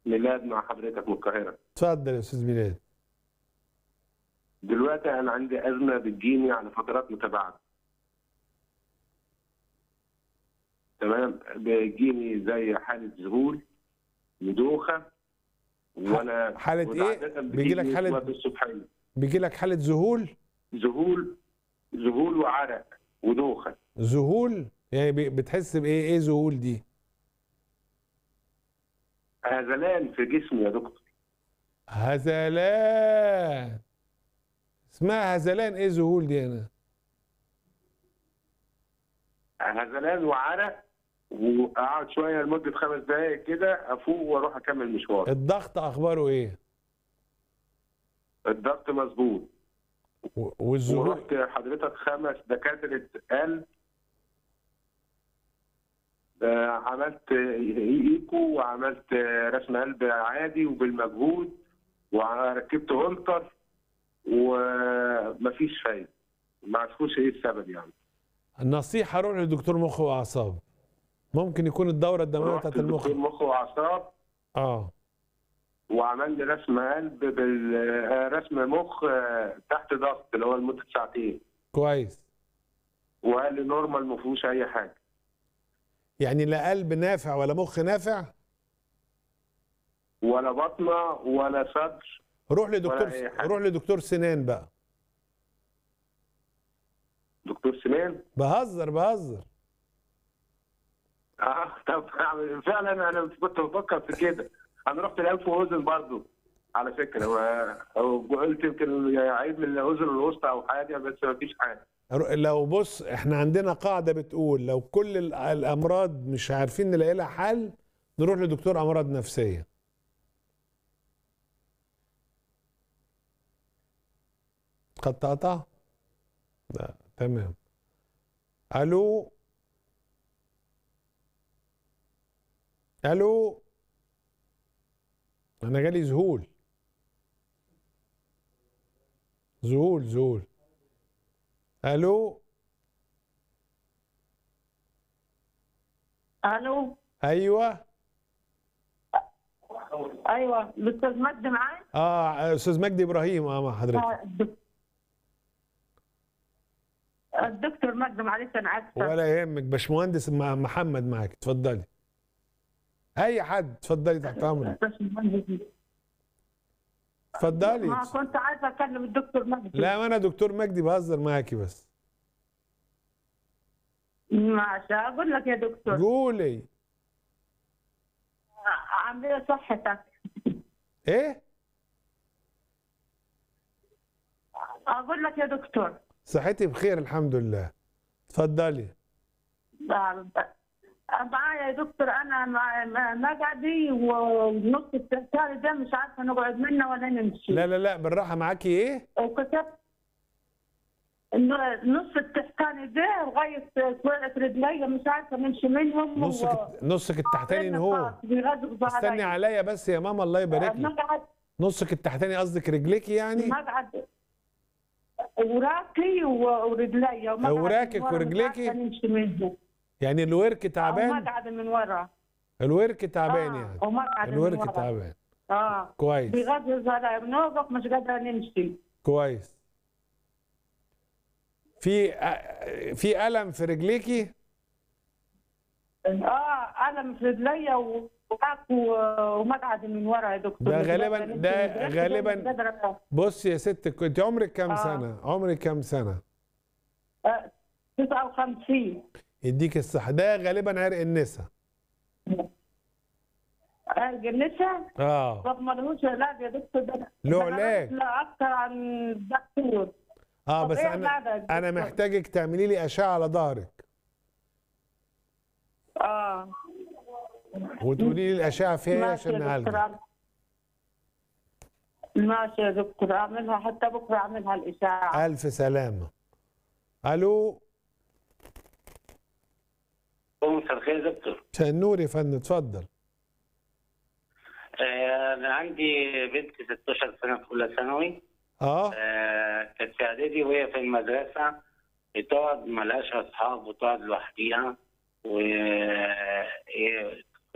ميلاد مع حضرتك من القاهرة اتفضل يا استاذ ميلاد دلوقتي أنا عندي أزمة بتجيني على فترات متباعدة تمام بتجيني زي حالة ذهول ودوخة وأنا حالة إيه؟ وعادة بيجي لك بتجيني حالة- وقت الصبحية بيجي لك حاله ذهول ذهول ذهول وعرق ودوخة ذهول يعني بي- بتحس بايه ايه ذهول دي هذلان في جسمي يا دكتور هزلان اسمها هزلان ايه ذهول دي انا هذلان وعرق واقعد شويه لمده خمس دقائق كده افوق واروح اكمل مشوار الضغط اخباره ايه الضغط مظبوط و- والذهول ورحت حضرتك خمس دكاتره قلب آه، عملت ايكو وعملت رسم قلب عادي وبالمجهود وركبت هولتر ومفيش فايده ما عرفوش ايه السبب يعني النصيحه روح لدكتور مخ واعصاب ممكن يكون الدوره الدمويه رحت بتاعت المخ لدكتور مخ واعصاب اه وعمل لي رسم قلب بالرسم مخ آه، تحت ضغط اللي هو لمده ساعتين كويس وقال لي نورمال ما فيهوش اي حاجه يعني لا قلب نافع ولا مخ نافع ولا بطنه ولا صدر روح لدكتور ولا أي حاجة. روح لدكتور سنان بقى دكتور سنان بهزر بهزر اه طب فعلا انا كنت بفكر في كده انا رحت الانف واذن برضه على فكره و- وقلت يمكن عيب من الاذن الوسطى او حاجه بس ما فيش حاجه رو- لو بص احنا عندنا قاعده بتقول لو كل ال- الامراض مش عارفين نلاقي لها حل نروح لدكتور امراض نفسيه قد قطع لا تمام الو الو انا جالي ذهول ذهول ذهول الو الو ايوه ايوه الاستاذ مجدي معايا اه استاذ مجدي ابراهيم اه مع حضرتك آه، الدك- الدكتور مجدي معلش انا اسفه ولا يهمك باشمهندس مع محمد معاك اتفضلي اي حد اتفضلي تحت امرك اتفضلي ما كنت عايزه اكلم الدكتور مجدي لا ما انا دكتور مجدي بهزر معاكي بس ماشي اقول لك يا دكتور قولي عامل ايه صحتك ايه اقول لك يا دكتور صحتي بخير الحمد لله اتفضلي معايا يا دكتور انا مع- مع- مقعدي ونص التذكاري ده مش عارفه نقعد منه ولا نمشي لا لا لا بالراحه معاكي ايه وكتبت إنه نص التحتاني ده لغايه سويعة رجلي مش عارفه نمشي منهم نصك و- نصك التحتاني هو بيغزغزوا استني عليا. عليا بس يا ماما الله يبارك لك مقعد نصك التحتاني قصدك رجليكي يعني مقعد وراكي و- ورجلي ومقعد أوراقك من ورا مش ورجليكي؟ عارفة نمشي منهم يعني الورك أو تعبان مقعد من ورا الورك تعبان آه، يعني ومقعد من الورك ورا تعبان اه كويس بيغزغز عليا بنوقف مش قادره نمشي كويس في في الم في رجليكي اه الم في رجلي و- وقعت و- ومقعد من ورا يا دكتور ده مش غالباً- قادرة نمشي. ده مش قادرة- غالباً- مش قادرة. بص يا ست كنت عمرك كام آه. سنه عمرك كام سنه آه، 59 يديك الصحه ده غالبا عرق النسا ارجع النساء اه طب ما لهوش علاج يا دكتور ده له ده أنا علاج. لا اكثر عن دكتور اه طب بس إيه انا علاجك يا انا دكتور؟ محتاجك تعملي لي اشعه على ظهرك اه وتقولي لي الاشعه فيها ايه ماشي عشان يا نعالجك دكتور ماشي يا دكتور اعملها حتى بكره اعملها الاشاعه الف سلامه الو مساء الخير يا دكتور مساء النور يا فندم اتفضل آه، انا عندي بنت 16 سنه في اولى ثانوي اه آه، كانت في اعدادي وهي في المدرسه بتقعد ملهاش اصحاب وتقعد لوحديها و إيه،